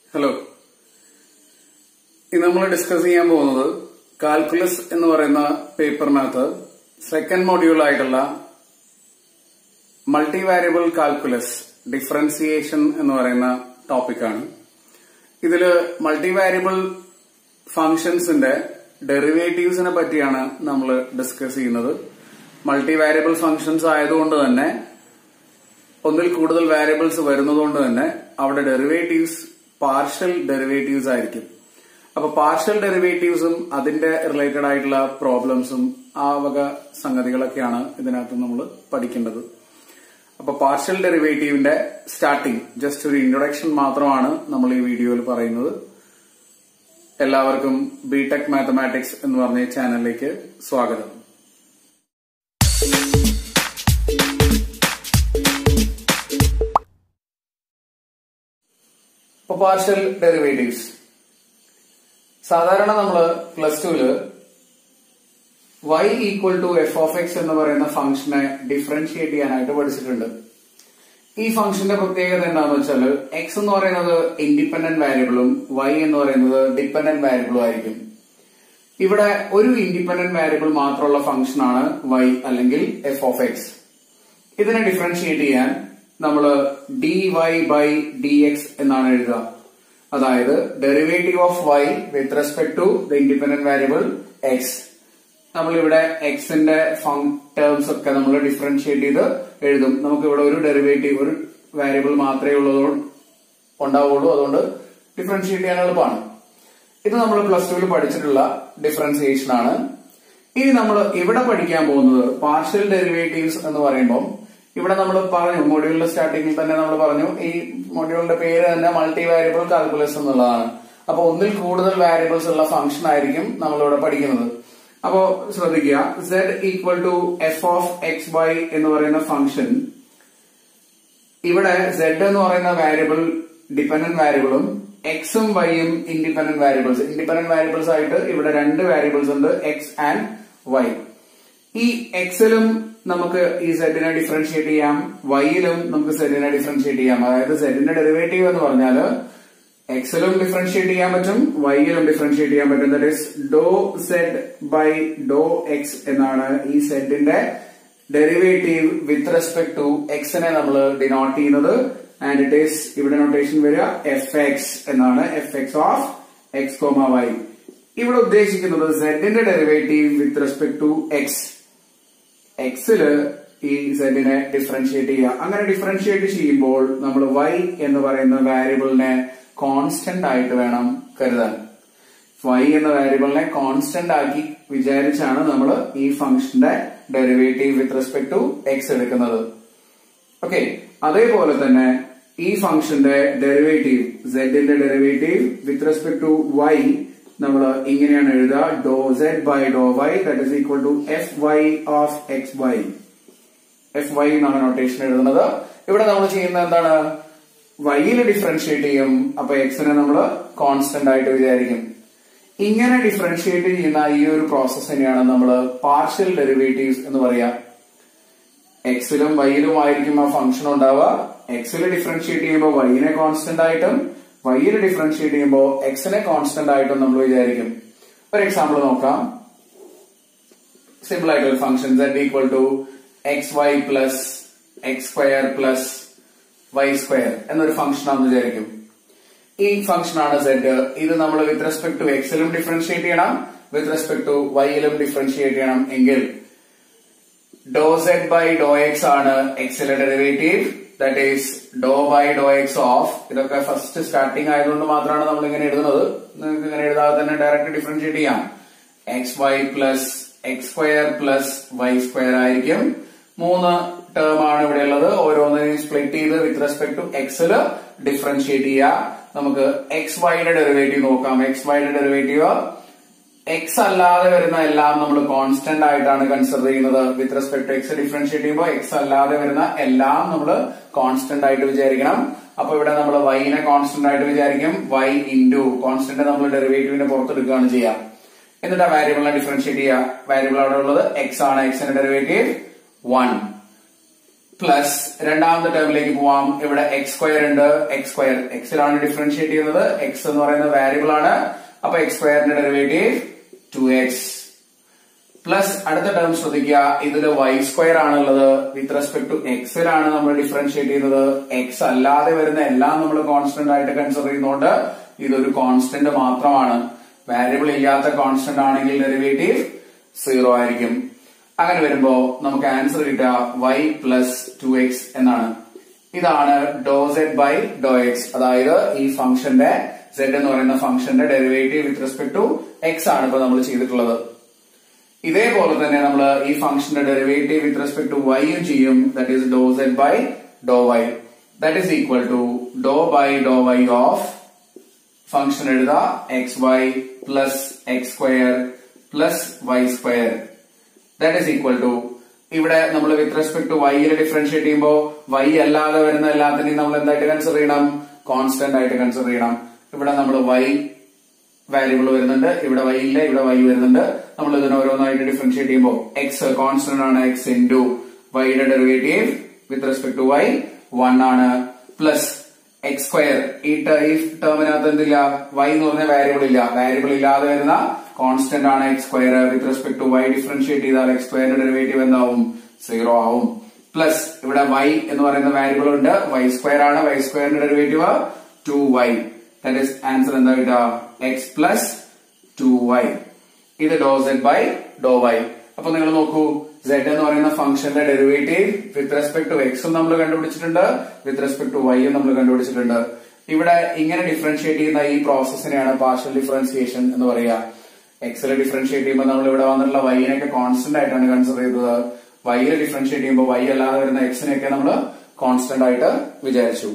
Hello ഇന്ന് നമ്മൾ discuss ചെയ്യാൻ പോകുന്നത് കാൽക്കുലസ് എന്ന് പറയുന്ന പേപ്പറിനകത്ത് സെക്കൻഡ് മൊഡ്യൂൾ ആയിട്ടുള്ള മൾട്ടി വാരിയബിൾ കാൽക്കുലസ് ഡിഫറൻസിയേഷൻ എന്ന് പറയുന്ന ടോപ്പിക്കാണ് ഇതില് മൾട്ടി വാരിയബിൾ ഫംഗ്ഷൻസിന്റെ ഡെറിവേറ്റീവ്സിനെ പറ്റിയാണ് നമ്മൾ ഡിസ്കസ് ചെയ്യുന്നത് മൾട്ടി വാരിയബിൾ ഫംഗ്ഷൻസ് ആയതുകൊണ്ട് തന്നെ ഒന്നിൽ കൂടുതൽ വാരിയബിൾസ് വരുന്നതുകൊണ്ട് തന്നെ അവിടെ ഡെറിവേറ്റീവ്സ് പാർഷ്യൽ ഡെറിവേറ്റീവ്സ് ആയിരിക്കും അപ്പൊ പാർഷ്യൽ ഡെറിവേറ്റീവ്സും അതിന്റെ റിലേറ്റഡ് ആയിട്ടുള്ള പ്രോബ്ലംസും ആ വക സംഗതികളൊക്കെയാണ് ഇതിനകത്ത് നമ്മൾ പഠിക്കേണ്ടത് അപ്പൊ പാർഷ്യൽ ഡെറിവേറ്റീവിന്റെ സ്റ്റാർട്ടിംഗ് ജസ്റ്റ് ഒരു ഇൻട്രൊഡക്ഷൻ മാത്രമാണ് നമ്മൾ ഈ വീഡിയോയിൽ പറയുന്നത് എല്ലാവർക്കും ബിടെക് മാത്തമാറ്റിക്സ് എന്ന് പറഞ്ഞ ഈ ചാനലിലേക്ക് സ്വാഗതം ഇപ്പൊ പാർഷ്യൽ ഡെറിവേറ്റീവ്സ് സാധാരണ നമ്മൾ പ്ലസ് ടുവില് y equal to F of X എന്ന് പറയുന്ന ഫംഗ്ഷനെ ഡിഫറൻഷിയേറ്റ് ചെയ്യാനായിട്ട് പഠിച്ചിട്ടുണ്ട് ഈ ഫംഗ്ഷന്റെ പ്രത്യേകത എന്താണെന്ന് വെച്ചാൽ എക്സ് എന്ന് പറയുന്നത് ഇൻഡിപെൻഡന്റ് വാരിയബിളും y എന്ന് പറയുന്നത് ഡിപെൻഡന്റ് വാരിയബിളും ആയിരിക്കും ഇവിടെ ഒരു ഇൻഡിപെൻഡന്റ് വാരിയബിൾ മാത്രമുള്ള ഫംഗ്ഷനാണ് y അല്ലെങ്കിൽ എഫ് ഓഫ് എക്സ് ഇതിനെ ഡിഫറൻഷിയേറ്റ് ചെയ്യാൻ നമ്മൾ D Y by D X എന്നാണ് എഴുതുക അതായത് derivative of Y with respect to the independent variable X നമ്മളിവിടെ എക്സിന്റെ ടേംസ് ഒക്കെ നമ്മൾ ഡിഫറൻഷിയേറ്റ് ചെയ്ത് എഴുതും നമുക്ക് ഇവിടെ ഒരു ഡെറിവേറ്റീവ് ഒരു വാരിയബിൾ മാത്രമേ ഉള്ളതോ ഉണ്ടാവുള്ളൂ അതുകൊണ്ട് ഡിഫറൻഷിയേറ്റ് ചെയ്യാൻ എളുപ്പമാണ് ഇത് നമ്മൾ പ്ലസ് ടുവിൽ പഠിച്ചിട്ടുള്ള ഡിഫറൻസിയേഷൻ ആണ് ഇനി നമ്മൾ ഇവിടെ പഠിക്കാൻ പോകുന്നത് പാർഷ്യൽ ഡെറിവേറ്റീവ്സ് എന്ന് പറയുമ്പോൾ ഇവിടെ നമ്മൾ പറഞ്ഞു മൊഡ്യൂളിന്റെ സ്റ്റാർട്ടിങ്ങിൽ തന്നെ നമ്മൾ പറഞ്ഞു ഈ മൊഡ്യൂളിന്റെ പേര് തന്നെ മൾട്ടി വാരിയബിൾ കാൽക്കുലസ് എന്നുള്ളതാണ് അപ്പൊ ഒന്നിൽ കൂടുതൽ വാരിയബിൾസ് ഉള്ള ഫംഗ്ഷൻ ആയിരിക്കും നമ്മളിവിടെ പഠിക്കുന്നത് അപ്പോ ശ്രദ്ധിക്കുക z equal to F of X Y എന്ന് പറയുന്ന ഫംഗ്ഷൻ ഇവിടെ z എന്ന് പറയുന്ന വാരിയബിൾ ഡിപെൻഡന്റ് വാരിയബിളും എക്സും വൈയും ഇൻഡിപെൻഡന്റ് വാരിയബിൾസ് ഇൻഡിപെൻഡന്റ് വാരിയബിൾസ് ആയിട്ട് ഇവിടെ രണ്ട് വാരിയബിൾസ് ഉണ്ട് എക്സ് ആൻഡ് വൈ ഈ എക്സിലും നമുക്ക് ഈ സെഡിനെ ഡിഫറൻഷിയേറ്റ് ചെയ്യാം വൈയിലും നമുക്ക് സെഡിനെ ഡിഫറൻഷിയേറ്റ് ചെയ്യാം അതായത് സെഡിന്റെ ഡെറിവേറ്റീവ് എന്ന് പറഞ്ഞാൽ എക്സിലും ഡിഫറൻഷിയേറ്റ് ചെയ്യാൻ പറ്റും വൈയിലും ഡിഫറൻഷിയേറ്റ് ചെയ്യാൻ പറ്റും that is do zed by do X എന്നാണ് ഈ സെഡിന്റെ ഡെറിവേറ്റീവ് വിത്ത് റെസ്പെക്ട് ടു എക്സിനെ നമ്മൾ ഡിനോട്ട് ചെയ്യുന്നത് ആൻഡ് ഇറ്റ് ഈസ് ഇവിടെ നൊട്ടേഷൻ വരിക എഫ് എക്സ് എന്നാണ് F X of X comma Y ഇവിടെ ഉദ്ദേശിക്കുന്നത് സെഡിന്റെ derivative with respect to X എക്സില് ഈ സെഡിനെ ഡിഫറൻഷിയേറ്റ് ചെയ്യുക അങ്ങനെ ഡിഫറൻഷിയേറ്റ് ചെയ്യുമ്പോൾ നമ്മൾ വൈ എന്ന് പറയുന്ന വാരിയബിളിനെ കോൺസ്റ്റന്റ് ആയിട്ട് വേണം കരുതാൻ വൈ എന്ന വാരിയബിളിനെ കോൺസ്റ്റന്റ് ആക്കി വിചാരിച്ചാണ് നമ്മൾ ഈ ഫംഗ്ഷന്റെ derivative with respect to X എടുക്കുന്നത് ഓക്കെ അതേപോലെ തന്നെ ഈ ഫംഗ്ഷന്റെ ഡെറിവേറ്റീവ് സെഡിന്റെ derivative with respect to Y നമ്മൾ ഇങ്ങനെയാണ് എഴുതുക do zed by do Y that is equal to F Y of X Y F Y എന്നാണ് നൊട്ടേഷൻ എഴുതുന്നത് ഇവിടെ നമ്മൾ ചെയ്യുന്നത് എന്താണ് വൈയിൽ ഡിഫറൻഷിയേറ്റ് ചെയ്യും അപ്പൊ എക്സിനെ നമ്മൾ കോൺസ്റ്റന്റ് ആയിട്ട് വിചാരിക്കും ഇങ്ങനെ ഡിഫറൻഷിയേറ്റ് ചെയ്യുന്ന ഈ ഒരു പ്രോസസ് തന്നെയാണ് നമ്മൾ പാർഷ്യൽ ഡെറിവേറ്റീവ്സ് എന്ന് പറയാ എക്സിലും വൈയിലും ആയിരിക്കും ആ ഫംഗ്ഷൻ ഉണ്ടാവുക എക്സിൽ ഡിഫറൻഷിയേറ്റ് ചെയ്യുമ്പോൾ വൈനെ കോൺസ്റ്റന്റ് ആയിട്ടും വൈയിൽ ഡിഫറൻഷിയേറ്റ് ചെയ്യുമ്പോൾ എക്സിനെ കോൺസ്റ്റന്റ് ആയിട്ടും നമ്മൾ വിചാരിക്കും ഒരു എക്സാമ്പിൾ നോക്കാം സിമ്പിൾ ആയിട്ടുള്ള function z equal to X Y plus X square plus Y square എന്നൊരു ഫംഗ്ഷൻ ആണെന്ന് വിചാരിക്കും ഈ ഫംഗ്ഷൻ ആണ് z ഇത് നമ്മൾ വിത്ത് റെസ്പെക്ട് ടു എക്സിലും ഡിഫറൻഷിയേറ്റ് ചെയ്യണം വിത്ത് റെസ്പെക്ട് ടു വൈയിലും ഡിഫറൻഷിയേറ്റ് ചെയ്യണം എങ്കിൽ do zed by do X ആണ് എക്സിലെ derivative that is do by do X of ഇതൊക്കെ ഫസ്റ്റ് സ്റ്റാർട്ടിംഗ് ആയതുകൊണ്ട് മാത്രമാണ് നമ്മൾ ഇങ്ങനെ എഴുതുന്നത് നിങ്ങൾക്ക് ഇങ്ങനെ എഴുതാതെ തന്നെ ഡയറക്റ്റ് ഡിഫറൻഷിയേറ്റ് ചെയ്യാം X Y plus X square plus Y square ആയിരിക്കും മൂന്ന് ടേം ആണ് ഇവിടെ ഉള്ളത് ഓരോന്നിനെയും സ്പ്ലിറ്റ് ചെയ്ത് വിത്ത് റെസ്പെക്ട് ടു എക്സില് ഡിഫറൻഷിയേറ്റ് ചെയ്യുക നമുക്ക് എക്സ് വൈയുടെ ഡെറിവേറ്റീവ് നോക്കാം എക്സ് വൈയുടെ ഡെറിവേറ്റീവ് എക്സ് അല്ലാതെ വരുന്ന എല്ലാം നമ്മൾ കോൺസ്റ്റന്റ് ആയിട്ടാണ് കൺസിഡർ ചെയ്യുന്നത് with respect to X differentiate ചെയ്യുമ്പോൾ എക്സ് അല്ലാതെ വരുന്ന എല്ലാം നമ്മൾ കോൺസ്റ്റന്റ് ആയിട്ട് വിചാരിക്കണം അപ്പൊ ഇവിടെ നമ്മൾ വൈനെ കോൺസ്റ്റന്റ് ആയിട്ട് വിചാരിക്കും വൈ ഇൻറ്റു കോൺസ്റ്റന്റ് നമ്മൾ ഡെറിവേറ്റീവിനെ പുറത്തെടുക്കുകയാണ് ചെയ്യാം എന്നിട്ട് ആ വാരിയബിളിനെ ഡിഫറൻഷിയേറ്റ് ചെയ്യുക വാരിയബിൾ അവിടെ ഉള്ളത് എക്സ് ആണ് എക്സിന്റെ ഡെറിവേറ്റീവ് വൺ പ്ലസ് രണ്ടാമത്തെ ടേമിലേക്ക് പോവാം ഇവിടെ എക്സ് സ്ക്വയർ ഉണ്ട് എക്സ് സ്ക്വയർ എക്സിലാണ് ഡിഫറൻഷിയേറ്റ് ചെയ്യുന്നത് എക്സ് എന്ന് പറയുന്ന വാരിയബിൾ ആണ് അപ്പൊ എക്സ് സ്ക്വയറിന്റെ ഡെറിവേറ്റീവ് ടു എക്സ് പ്ലസ് അടുത്ത ടേം ശ്രദ്ധിക്കുക ഇതില് വൈ സ്ക്വയർ ആണുള്ളത് വിത്ത് റെസ്പെക്ട് ടു എക്സിലാണ് നമ്മൾ ഡിഫറൻഷിയേറ്റ് ചെയ്യുന്നത് എക്സ് അല്ലാതെ വരുന്ന എല്ലാം നമ്മൾ കോൺസ്റ്റന്റ് ആയിട്ട് കൺസിഡർ ചെയ്യുന്നതുകൊണ്ട് ഇതൊരു കോൺസ്റ്റന്റ് മാത്രമാണ് വാരിയബിൾ ഇല്ലാത്ത കോൺസ്റ്റന്റ് ആണെങ്കിൽ ഡെറിവേറ്റീവ് സീറോ ആയിരിക്കും അങ്ങനെ വരുമ്പോ നമുക്ക് ആൻസർ കിട്ടുക വൈ പ്ലസ് ടു എക്സ് എന്നാണ് ഇതാണ് do zed by do X അതായത് ഈ ഫംഗ്ഷന്റെ സെഡ് എന്ന് പറയുന്ന ഫംഗ്ഷന്റെ derivative with respect to X ആണ് ഇപ്പൊ നമ്മൾ ചെയ്തിട്ടുള്ളത് ഇതേപോലെ തന്നെ നമ്മൾ ഈ ഫംഗ്ഷന്റെ ഡെറിവേറ്റീവ് വിത്ത് റെസ്പെക്ട് ടു വൈയും ചെയ്യും that is do zed by do Y that is equal to do by do Y of function എഴുതാ X Y plus X square plus Y square that is equal to ഇവിടെ നമ്മൾ with respect to വൈയിൽ differentiate ചെയ്യുമ്പോൾ Y അല്ലാതെ വരുന്ന എല്ലാത്തിനെയും നമ്മൾ എന്തായിട്ട് കൺസിഡർ ചെയ്യണം കോൺസ്റ്റന്റ് ആയിട്ട് കൺസിഡർ ചെയ്യണം ഇവിടെ നമ്മൾ വൈ വാല്യൂബിൾ വരുന്നുണ്ട് ഇവിടെ വൈ ഇല്ല ഇവിടെ വൈ വരുന്നുണ്ട് നമ്മൾ ഇതിനെ ഓരോന്നായിട്ട് ഡിഫറൻഷിയേറ്റ് ചെയ്യുമ്പോൾ എക്സ് കോൺസ്റ്റന്റ് ആണ് എക്സ് ഇൻറ്റു വൈയുടെ derivative with respect to Y one ആണ് പ്ലസ് എക്സ് സ്ക്വയർ ഈ ഈ ടേമിനകത്ത് എന്തില്ല വൈ എന്ന് പറഞ്ഞ വാരിയബിൾ ഇല്ല വാരിയബിൾ ഇല്ലാതെ വരുന്ന കോൺസ്റ്റന്റ് ആണ് X square with respect to Y differentiate ചെയ്താൽ എക്സ് സ്ക്വയറിന്റെ ഡെറിവേറ്റീവ് എന്താവും സീറോ ആവും പ്ലസ് ഇവിടെ വൈ എന്ന് പറയുന്ന വാരിയബിൾ ഉണ്ട് വൈ സ്ക്വയർ ആണ് വൈ സ്ക്വയറിന്റെ derivative two Y that is answer എന്താ കിട്ടുക എക്സ് പ്ലസ് ടു വൈ ഇത് do zed by do Y അപ്പൊ നിങ്ങൾ നോക്കൂ സെഡ് എന്ന് പറയുന്ന ഫംഗ്ഷന്റെ ഡെറിവേറ്റീവ് വിത്ത് റെസ്പെക്ട് ടു എക്സും നമ്മൾ കണ്ടുപിടിച്ചിട്ടുണ്ട് വിത്ത് റെസ്പെക്ട് ടു വൈയും നമ്മൾ കണ്ടുപിടിച്ചിട്ടുണ്ട് ഇവിടെ ഇങ്ങനെ ഡിഫറൻഷിയേറ്റ് ചെയ്യുന്ന ഈ പ്രോസസ്സിനെയാണ് പാർഷ്യൽ ഡിഫറൻസിയേഷൻ എന്ന് പറയുക എക്സിൽ ഡിഫറൻഷിയേറ്റ് ചെയ്യുമ്പോൾ നമ്മൾ ഇവിടെ വന്നിട്ടുള്ള വൈനൊക്കെ കോൺസ്റ്റന്റ് ആയിട്ടാണ് കൺസിഡർ ചെയ്തത് വൈയിൽ ഡിഫറൻഷിയേറ്റ് ചെയ്യുമ്പോൾ വൈ അല്ലാതെ വരുന്ന എക്സിനെയൊക്കെ നമ്മൾ കോൺസ്റ്റന്റ് ആയിട്ട് വിചാരിച്ചു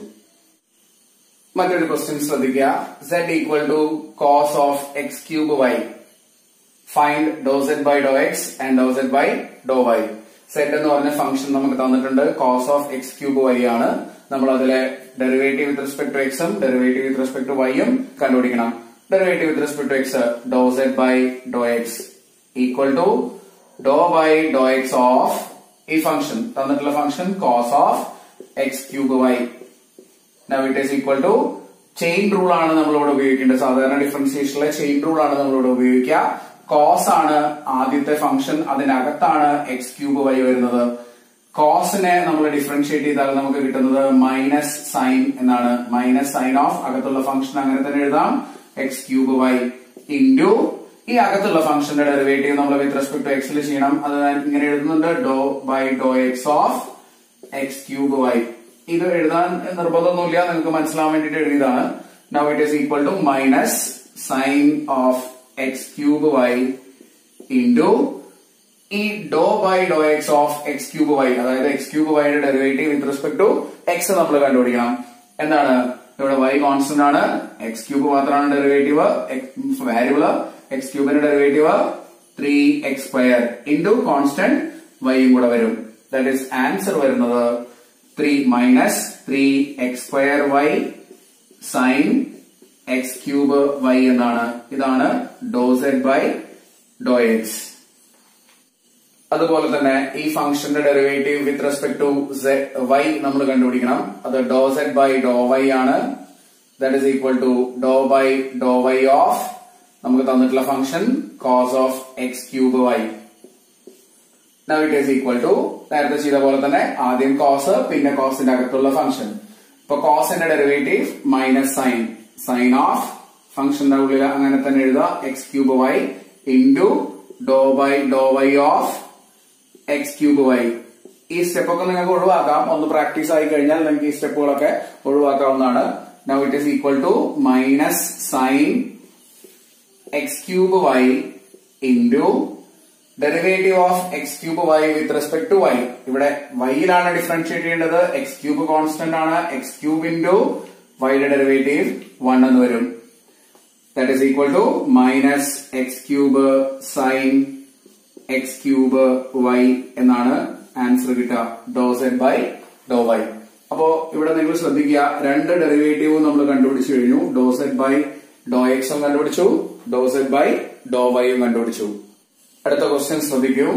മറ്റൊരു ക്വസ്റ്റ്യൻ ശ്രദ്ധിക്കുക z equal to cos of x cube y find do zed by do x and do zed by do y zed എന്ന് പറഞ്ഞ ഫംഗ്ഷൻ നമുക്ക് തന്നിട്ടുണ്ട് cos of x cube y ആണ് നമ്മൾ അതിലെ ഡെറിവേറ്റീവ് വിത്ത് റെസ്പെക്ട് ടു എക്സും derivative with respect to വൈയും കണ്ടുപിടിക്കണം derivative with respect to x do zed by do x equal to do by do X of ഈ function തന്നിട്ടുള്ള function cos of x cube y now it is equal to chain rule ആണ് നമ്മളിവിടെ ഉപയോഗിക്കേണ്ടത് സാധാരണ ഡിഫറൻസിയേഷനിലെ chain rule ആണ് നമ്മളിവിടെ ഉപയോഗിക്കുക cos ആണ് ആദ്യത്തെ ഫംഗ്ഷൻ അതിനകത്താണ് എക്സ് ക്യൂബ് വൈ വരുന്നത് കോസിനെ നമ്മൾ ഡിഫറൻഷിയേറ്റ് ചെയ്താൽ നമുക്ക് കിട്ടുന്നത് മൈനസ് സൈൻ എന്നാണ് മൈനസ് സൈൻ ഓഫ് അകത്തുള്ള ഫംഗ്ഷൻ അങ്ങനെ തന്നെ എഴുതാം എക്സ് ക്യൂബ് വൈ ഇൻറ്റു ഈ അകത്തുള്ള ഫംഗ്ഷന്റെ ഡെറിവേറ്റീവ് നമ്മൾ വിത്ത് റെസ്പെക്ട് ടു എക്സിൽ ചെയ്യണം അത് ഞാൻ ഇങ്ങനെ എഴുതുന്നുണ്ട് do by do X of x cube y ഇത് എഴുതാൻ നിർബന്ധമൊന്നുമില്ല നിങ്ങൾക്ക് മനസ്സിലാവാൻ വേണ്ടിയിട്ട് എഴുതിയതാണ് now it is equal to minus sine of x cube y into ഈ do by do X of x cube y അതായത് എക്സ് ക്യൂബ് വൈയുടെ derivative with respect to x നമ്മൾ കണ്ടുപിടിക്കണം എന്താണ് ഇവിടെ വൈ കോൺസ്റ്റന്റ് ആണ് എക്സ് ക്യൂബ് മാത്രമാണ് derivative variable x ക്യൂബിന്റെ derivative three x square into constant വൈയും കൂടെ വരും ദാറ്റ് ഈസ് ആൻസർ വരുന്നത് three minus three x square y sine x cube y എന്നാണ് ഇതാണ് do zed by do x അതുപോലെ തന്നെ ഈ ഫംഗ്ഷന്റെ derivative with respect to Y നമ്മൾ കണ്ടുപിടിക്കണം അത് do zed by do y ആണ് that is equal to do by do Y of നമുക്ക് തന്നിട്ടുള്ള function cos of x cube y now it is equal to നേരത്തെ ചെയ്ത പോലെ തന്നെ ആദ്യം കോസ് പിന്നെ കോസിന്റെ അകത്തുള്ള ഫംഗ്ഷൻ ഇപ്പൊ കോസിന്റെ derivative minus sine sine of ഫംഗ്ഷന്റെ ഉള്ളിൽ അങ്ങനെ തന്നെ എഴുതുക x cube y into do by do Y of x cube y ഈ സ്റ്റെപ്പ് ഒക്കെ നിങ്ങൾക്ക് ഒഴിവാക്കാം ഒന്ന് പ്രാക്ടീസ് ആയി കഴിഞ്ഞാൽ നിങ്ങൾക്ക് ഈ സ്റ്റെപ്പുകളൊക്കെ ഒഴിവാക്കാവുന്നതാണ് now it is equal to minus sine x cube y into derivative of x cube y with respect to y ഇവിടെ വൈയിലാണ് ഡിഫറൻഷിയേറ്റ് ചെയ്യേണ്ടത് എക്സ് ക്യൂബ് കോൺസ്റ്റന്റ് ആണ് എക്സ് ക്യൂബ് ഇൻറ്റു വൈയുടെ ഡെറിവേറ്റീവ് വൺ എന്ന് വരും that is equal to minus x cube sine x cube y എന്നാണ് answer കിട്ടുക do zed by do y അപ്പോ ഇവിടെ നിങ്ങൾ ശ്രദ്ധിക്കുക രണ്ട് ഡെറിവേറ്റീവും നമ്മൾ കണ്ടുപിടിച്ചു കഴിഞ്ഞു ഡോ സെഡ് ബൈ ഡോ എക്സും കണ്ടുപിടിച്ചു ഡോ സെഡ് ബൈ ഡോ വൈയും കണ്ടുപിടിച്ചു അടുത്ത ക്വസ്റ്റ്യൻ ശ്രദ്ധിക്കൂ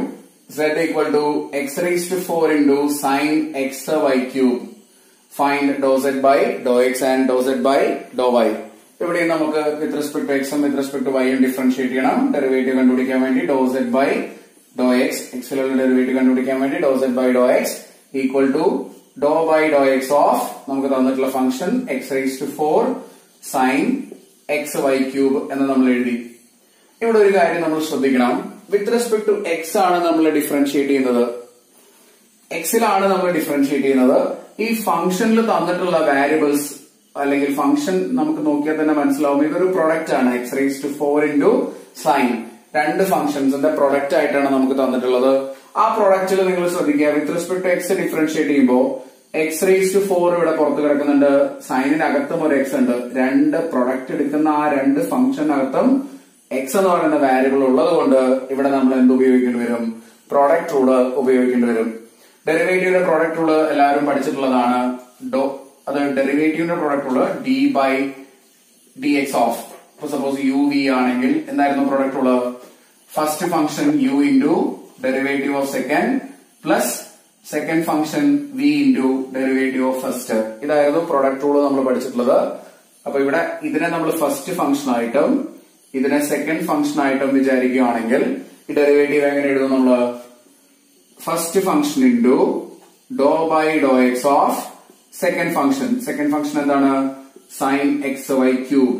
z equal to x raised to 4 into sine x y cube. Find dou z by dou x and dou z by dou y. ഇവിടെ നമുക്ക് വിത്ത് റെസ്പെക്ട് ടു എക്സും with respect to വൈയും differentiate ചെയ്യണം derivative കണ്ടുപിടിക്കാൻ വേണ്ടി do zed by do x എക്സിലുള്ള derivative കണ്ടുപിടിക്കാൻ വേണ്ടി do zed by do x equal to do by do X of നമുക്ക് തന്നിട്ടുള്ള function x raise to four sine x y cube എന്ന് നമ്മൾ എഴുതി ഇവിടെ ഒരു കാര്യം നമ്മൾ ശ്രദ്ധിക്കണം വിത്ത് റെസ്പെക്ട് ടു എക്സ് ആണ് നമ്മൾ ഡിഫറൻഷിയേറ്റ് ചെയ്യുന്നത് എക്സിലാണ് നമ്മൾ ഡിഫറൻഷിയേറ്റ് ചെയ്യുന്നത് ഈ ഫംഗ്ഷനിൽ തന്നിട്ടുള്ള വാരിയബിൾസ് അല്ലെങ്കിൽ ഫംഗ്ഷൻ നമുക്ക് നോക്കിയാൽ തന്നെ മനസ്സിലാവും ഇതൊരു പ്രൊഡക്റ്റ് ആണ് x raise to four into sine രണ്ട് ഫംഗ്ഷൻസിന്റെ പ്രൊഡക്റ്റ് ആയിട്ടാണ് നമുക്ക് തന്നിട്ടുള്ളത് ആ പ്രൊഡക്റ്റിൽ നിങ്ങൾ ശ്രദ്ധിക്കുക with respect to X differentiate ചെയ്യുമ്പോൾ എക്സ് റേസ് ടു ഫോർ ഇവിടെ പുറത്ത് കിടക്കുന്നുണ്ട് സൈനിനകത്തും ഒരു എക്സ് ഉണ്ട് രണ്ട് പ്രൊഡക്റ്റ് എടുക്കുന്ന ആ രണ്ട് ഫംഗ്ഷനകത്തും എക്സ് എന്ന് പറയുന്ന വാരിയബിൾ ഉള്ളത് കൊണ്ട് ഇവിടെ നമ്മൾ എന്ത് ഉപയോഗിക്കേണ്ടി വരും പ്രോഡക്റ്റ് റൂള് ഉപയോഗിക്കേണ്ടി വരും ഡെറിവേറ്റീവിന്റെ പ്രോഡക്റ്റ് റൂള് എല്ലാവരും പഠിച്ചിട്ടുള്ളതാണ് ഡോ അത് ഡെറിവേറ്റീവിന്റെ product rule d by D x of ഇപ്പൊ സപ്പോസ് യു വി ആണെങ്കിൽ എന്തായിരുന്നു product rule first function u into derivative of second plus second function v into derivative of first ഇതായിരുന്നു പ്രോഡക്റ്റ് റൂള് നമ്മൾ പഠിച്ചിട്ടുള്ളത് അപ്പൊ ഇവിടെ ഇതിനെ നമ്മൾ ഫസ്റ്റ് ഫംഗ്ഷൻ ആയിട്ടും ഇതിനെ സെക്കൻഡ് ഫംഗ്ഷൻ ആയിട്ടും വിചാരിക്കുകയാണെങ്കിൽ ഈ ഡെറിവേറ്റീവ് എങ്ങനെ എഴുതും നമ്മള് first function into do by do X of second function second function എന്താണ് sine x y cube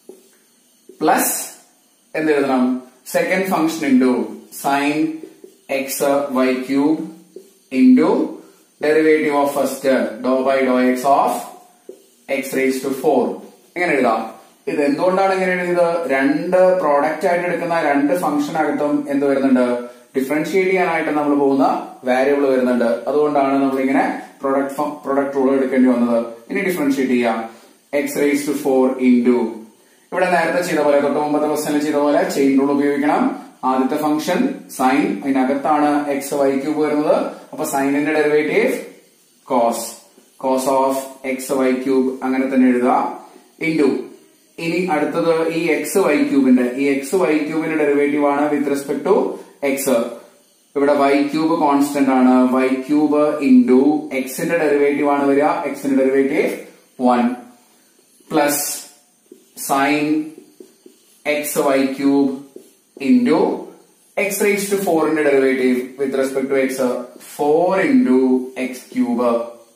plus എന്ത് എഴുതണം second function into sine x y cube into derivative of first do by do X of x raise to four എങ്ങനെ എഴുതാം ഇത് എന്തുകൊണ്ടാണ് ഇങ്ങനെ എഴുതിയത് രണ്ട് പ്രോഡക്റ്റ് ആയിട്ട് എടുക്കുന്ന രണ്ട് ഫംഗ്ഷനകത്തും എന്ത് വരുന്നുണ്ട് ഡിഫറൻഷിയേറ്റ് ചെയ്യാനായിട്ട് നമ്മൾ പോകുന്ന വാരിയബിൾ വരുന്നുണ്ട് അതുകൊണ്ടാണ് നമ്മൾ ഇങ്ങനെ പ്രൊഡക്റ്റ് പ്രൊഡക്റ്റ് റൂൾ എടുക്കേണ്ടി വന്നത് ഇനി ഡിഫറൻഷിയേറ്റ് ചെയ്യാം x raise to four into ഇവിടെ നേരത്തെ ചെയ്ത പോലെ തൊട്ട് മുമ്പത്തെ ക്വസ്റ്റനിൽ ചെയ്ത പോലെ ചെയിൻ റൂൾ ഉപയോഗിക്കണം ആദ്യത്തെ ഫംഗ്ഷൻ സൈൻ അതിനകത്താണ് എക്സ് വൈ ക്യൂബ് വരുന്നത് അപ്പൊ സൈനിന്റെ derivative cos cos of X y cube അങ്ങനെ തന്നെ എഴുതുക ഇൻറ്റു ഇനി അടുത്തത് ഈ എക്സ് വൈ ക്യൂബിന്റെ ഈ എക്സ് വൈ ക്യൂബിന്റെ ഡെറിവേറ്റീവ് ആണ് വിത്ത് റെസ്പെക്ട് ടു എക്സ് ഇവിടെ വൈ ക്യൂബ് കോൺസ്റ്റന്റ് ആണ് വൈ ക്യൂബ് ഇൻറ്റു എക്സിന്റെ ഡെറിവേറ്റീവ് ആണ് വരിക എക്സിന്റെ derivative one plus sine x y cube into x raise to ഫോറിന്റെ derivative with respect to x four into x cube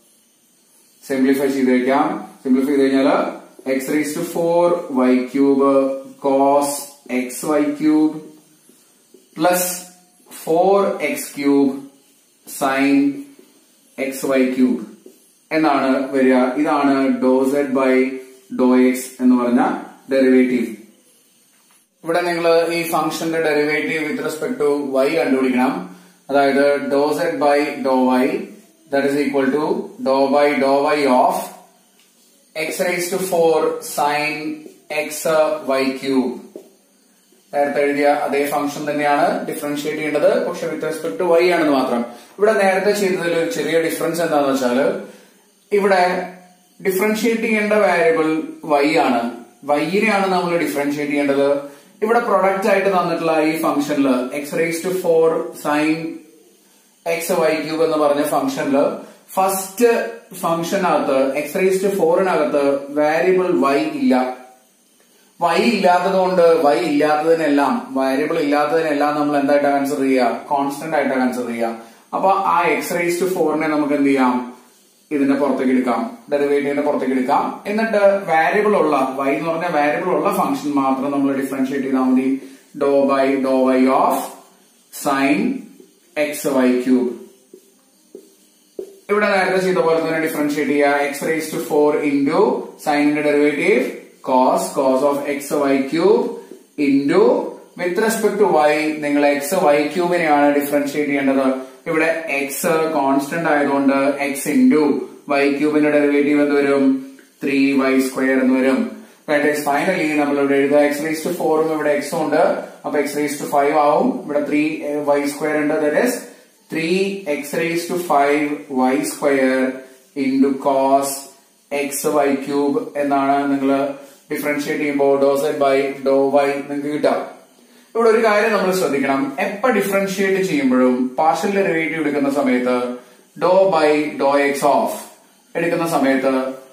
simplify ചെയ്ത് വയ്ക്കാം simplify ചെയ്ത് കഴിഞ്ഞാൽ x raise to four y cube cos x y cube plus four x cube sine x y cube എന്നാണ് വരിക ഇതാണ് do zed by do x എന്ന് പറഞ്ഞ derivative ഇവിടെ നിങ്ങൾ ഈ ഫംഗ്ഷന്റെ derivative with respect to y കണ്ടുപിടിക്കണം അതായത് do zed by do Y that is equal to do by do Y of x raise to four sine x y cube നേരത്തെ എഴുതിയ അതേ ഫംഗ്ഷൻ തന്നെയാണ് ഡിഫറൻഷിയേറ്റ് ചെയ്യേണ്ടത് പക്ഷെ വിത്ത് റെസ്പെക്ട് ടു വൈ ആണെന്ന് മാത്രം ഇവിടെ നേരത്തെ ചെയ്തതിൽ ഒരു ചെറിയ ഡിഫറൻസ് എന്താണെന്ന് വെച്ചാൽ ഇവിടെ ഡിഫറൻഷിയേറ്റ് ചെയ്യേണ്ട വാരിയബിൾ വൈ ആണ് വൈനെയാണ് നമ്മൾ ഡിഫറൻഷിയേറ്റ് ചെയ്യേണ്ടത് ഇവിടെ പ്രൊഡക്റ്റ് ആയിട്ട് തന്നിട്ടുള്ള ഈ ഫംഗ്ഷനിൽ x raise to four sine x y cube എന്ന് പറഞ്ഞ ഫംഗ്ഷനിൽ ഫസ്റ്റ് ഫംഗ്ഷനകത്ത് എക്സ് റേസ് ടു ഫോറിനകത്ത് വാരിയബിൾ വൈ ഇല്ല വൈ ഇല്ലാത്തത് കൊണ്ട് വൈ ഇല്ലാത്തതിനെല്ലാം വാരിയബിൾ ഇല്ലാത്തതിനെല്ലാം നമ്മൾ എന്തായിട്ടാ കൺസിഡർ ചെയ്യുക കോൺസ്റ്റന്റ് ആയിട്ടാ കൺസിഡർ ചെയ്യുക അപ്പൊ ആ എക്സ് റേസ് ടു ഫോറിനെ നമുക്ക് എന്ത് ചെയ്യാം ഇതിന്റെ പുറത്തേക്ക് എടുക്കാം ഡെറിവേറ്റീവിന്റെ പുറത്തേക്ക് എടുക്കാം എന്നിട്ട് വാരിയബിൾ ഉള്ള വൈ എന്ന് പറഞ്ഞ വാരിയബിൾ ഉള്ള ഫംഗ്ഷൻ മാത്രം നമ്മൾ ഡിഫറൻഷിയേറ്റ് ചെയ്താൽ മതി do by do Y of sine x y cube ഇവിടെ നേരത്തെ ചെയ്ത പോലെ തന്നെ ഡിഫറൻഷിയേറ്റ് ചെയ്യുക x raise to four into സൈനിന്റെ derivative cos cos of X y cube into with respect to y നിങ്ങൾ എക്സ് വൈ ക്യൂബിനെയാണ് ഡിഫറൻഷിയേറ്റ് ചെയ്യേണ്ടത് ഇവിടെ എക്സ് കോൺസ്റ്റന്റ് ആയതുകൊണ്ട് എക്സ് ഇൻറ്റു വൈ ക്യൂബിന്റെ ഡെറിവേറ്റീവ് എന്ന് വരും ത്രീ വൈ സ്ക്വയർ എന്ന് വരും ഫൈനലി നമ്മൾ ഇവിടെ എഴുതുക എക്സ് റേസ് ടു ഫോറും ഇവിടെ എക്സും ഉണ്ട് അപ്പൊ എക്സ് റേസ് ടു ഫൈവ് ആവും ഇവിടെ ത്രീ വൈ സ്ക്വയർ ഉണ്ട് that is three x raise to five y square into cos x y cube എന്നാണ് നിങ്ങൾ ഡിഫറൻഷിയേറ്റ് ചെയ്യുമ്പോൾ do zed by do y നിങ്ങൾക്ക് കിട്ടാം ഇവിടെ ഒരു കാര്യം നമ്മൾ ശ്രദ്ധിക്കണം എപ്പോ ഡിഫറൻഷിയേറ്റ് ചെയ്യുമ്പോഴും പാർഷ്യൽ ഡെറിവേറ്റീവ് എടുക്കുന്ന സമയത്ത് do by do X of എടുക്കുന്ന സമയത്ത്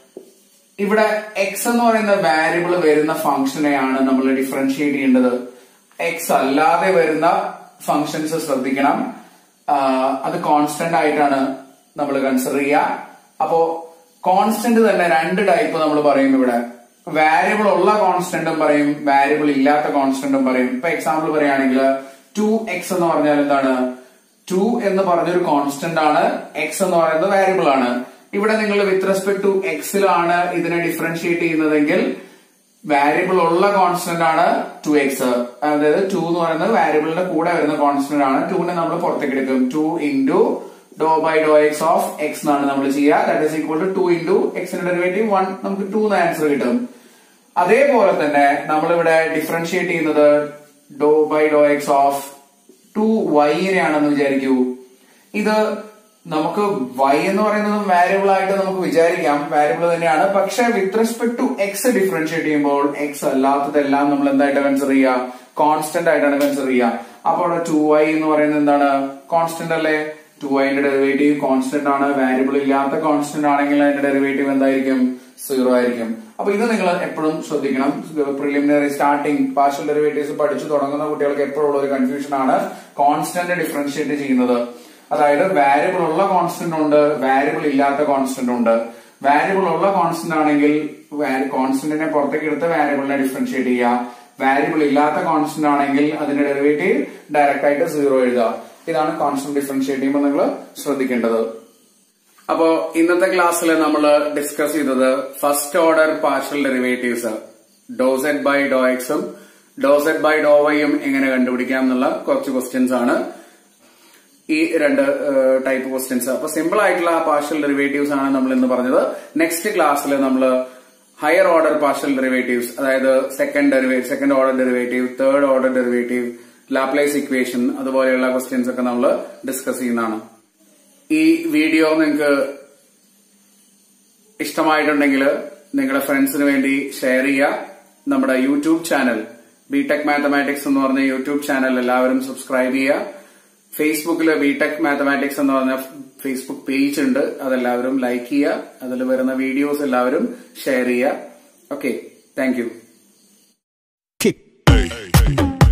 ഇവിടെ എക്സ് എന്ന് പറയുന്ന വാരിയബിൾ വരുന്ന ഫംഗ്ഷനെയാണ് നമ്മൾ ഡിഫറൻഷിയേറ്റ് ചെയ്യേണ്ടത് എക്സ് അല്ലാതെ വരുന്ന ഫംഗ്ഷൻസ് ശ്രദ്ധിക്കണം ആ, അത് കോൺസ്റ്റന്റ് ആയിട്ടാണ് നമ്മൾ കൺസിഡർ ചെയ്യുക അപ്പോ കോൺസ്റ്റന്റ് തന്നെ രണ്ട് ടൈപ്പ് നമ്മൾ പറയും ഇവിടെ വാരിയബിൾ ഉള്ള കോൺസ്റ്റന്റും പറയും വാരിയബിൾ ഇല്ലാത്ത കോൺസ്റ്റന്റും പറയും ഇപ്പൊ എക്സാമ്പിൾ പറയുകയാണെങ്കിൽ ടു എക്സ് എന്ന് പറഞ്ഞാൽ എന്താണ് ടു എന്ന് പറഞ്ഞൊരു കോൺസ്റ്റന്റ് ആണ് എക്സ് എന്ന് പറയുന്നത് വാരിയബിൾ ആണ് ഇവിടെ നിങ്ങൾ വിത്ത് റെസ്പെക്ട് ടു എക്സിലാണ് ഇതിനെ ഡിഫറൻഷിയേറ്റ് ചെയ്യുന്നതെങ്കിൽ വാരിയബിൾ ഉള്ള കോൺസ്റ്റന്റ് ആണ് ടു എക്സ് അതായത് ടു എന്ന് പറയുന്നത് വാരിയബിളിന്റെ കൂടെ വരുന്ന കോൺസ്റ്റന്റ് ആണ് ടുവിനെ നമ്മൾ പുറത്തേക്ക് എടുക്കും two into do by do X of x എന്നാണ് നമ്മൾ ചെയ്യുക that is equal to two into എക്സിന്റെ ഡെറിവേറ്റീവ് വൺ നമുക്ക് ടു എന്ന ആൻസർ കിട്ടും അതേപോലെ തന്നെ നമ്മളിവിടെ ഡിഫറൻഷിയേറ്റ് ചെയ്യുന്നത് do by do X of two വൈനെയാണെന്ന് വിചാരിക്കൂ ഇത് നമുക്ക് വൈ എന്ന് പറയുന്നത് വാരിയബിൾ ആയിട്ട് നമുക്ക് വിചാരിക്കാം വാരിയബിൾ തന്നെയാണ് പക്ഷെ with respect to X differentiate ചെയ്യുമ്പോൾ എക്സ് അല്ലാത്തതെല്ലാം നമ്മൾ എന്തായിട്ട് കൺസിഡർ ചെയ്യുക കോൺസ്റ്റന്റ് ആയിട്ടാണ് കൺസിഡർ ചെയ്യുക അപ്പോൾ അവിടെ ടു വൈ എന്ന് പറയുന്നത് എന്താണ് കോൺസ്റ്റന്റ് അല്ലേ ടു വൈന്റെ ഡെറിവേറ്റീവ് കോൺസ്റ്റന്റ് ആണ് വാരിയബിൾ ഇല്ലാത്ത കോൺസ്റ്റന്റ് ആണെങ്കിൽ അതിന്റെ ഡെറിവേറ്റീവ് എന്തായിരിക്കും സീറോ ആയിരിക്കും അപ്പൊ ഇത് നിങ്ങൾ എപ്പോഴും ശ്രദ്ധിക്കണം പ്രിലിമിനറി സ്റ്റാർട്ടിംഗ് പാർഷ്യൽ ഡെറിവേറ്റീവ്സ് പഠിച്ചു തുടങ്ങുന്ന കുട്ടികൾക്ക് എപ്പോഴും ഉള്ള ഒരു കൺഫ്യൂഷൻ ആണ് കോൺസ്റ്റന്റ് ഡിഫറൻഷിയേറ്റ് ചെയ്യുന്നത് അതായത് വാരിയബിൾ ഉള്ള കോൺസ്റ്റന്റ് ഉണ്ട് വാരിയബിൾ ഇല്ലാത്ത കോൺസ്റ്റന്റ് ഉണ്ട് വാരിയബിൾ ഉള്ള കോൺസ്റ്റന്റ് ആണെങ്കിൽ കോൺസ്റ്റന്റിനെ പുറത്തേക്ക് എടുത്ത് വാരിയബിളിനെ ഡിഫറൻഷിയേറ്റ് ചെയ്യുക വാരിയബിൾ ഇല്ലാത്ത കോൺസ്റ്റന്റ് ആണെങ്കിൽ അതിന്റെ ഡെറിവേറ്റീവ് ഡയറക്റ്റ് ആയിട്ട് സീറോ എഴുതുക ഇതാണ് കോൺസ്റ്റന്റ് ഡിഫറൻഷിയേറ്റ് ചെയ്യുമ്പോൾ നിങ്ങൾ ശ്രദ്ധിക്കേണ്ടത് അപ്പോ ഇന്നത്തെ ക്ലാസ്സിൽ നമ്മൾ ഡിസ്കസ് ചെയ്തത് first order partial derivatives do zed by do എക്സും ഡോസെറ്റ് ബൈ ഡോ വൈയും എങ്ങനെ കണ്ടുപിടിക്കാം എന്നുള്ള കുറച്ച് ക്വസ്റ്റ്യൻസ് ആണ് ഈ രണ്ട് ടൈപ്പ് ക്വസ്റ്റ്യൻസ് അപ്പൊ സിമ്പിൾ ആയിട്ടുള്ള പാർഷ്യൽ ഡെറിവേറ്റീവ്സ് ആണ് നമ്മൾ ഇന്ന് പറഞ്ഞത് നെക്സ്റ്റ് ക്ലാസ്സിൽ നമ്മൾ ഹയർ ഓർഡർ പാർഷ്യൽ ഡെറിവേറ്റീവ്സ് അതായത് second derivative second order derivative third order derivative Laplace equation അതുപോലെയുള്ള ക്വസ്റ്റ്യൻസ് ഒക്കെ നമ്മൾ ഡിസ്കസ് ചെയ്യുന്നതാണ് ഈ വീഡിയോ നിങ്ങൾക്ക് ഇഷ്ടമായിട്ടുണ്ടെങ്കിൽ നിങ്ങളുടെ ഫ്രണ്ട്സിന് വേണ്ടി ഷെയർ ചെയ്യുക നമ്മുടെ യൂട്യൂബ് ചാനൽ ബിടെക് മാത്തമാറ്റിക്സ് എന്ന് പറഞ്ഞ യൂട്യൂബ് ചാനൽ എല്ലാവരും സബ്സ്ക്രൈബ് ചെയ്യുക ഫേസ്ബുക്കിൽ ബിടെക് മാത്തമാറ്റിക്സ് എന്ന് പറഞ്ഞ ഫേസ്ബുക്ക് പേജ് ഉണ്ട് അതെല്ലാവരും ലൈക്ക് ചെയ്യുക അതിൽ വരുന്ന വീഡിയോസ് എല്ലാവരും ഷെയർ ചെയ്യുക ഓക്കെ താങ്ക് യു kick.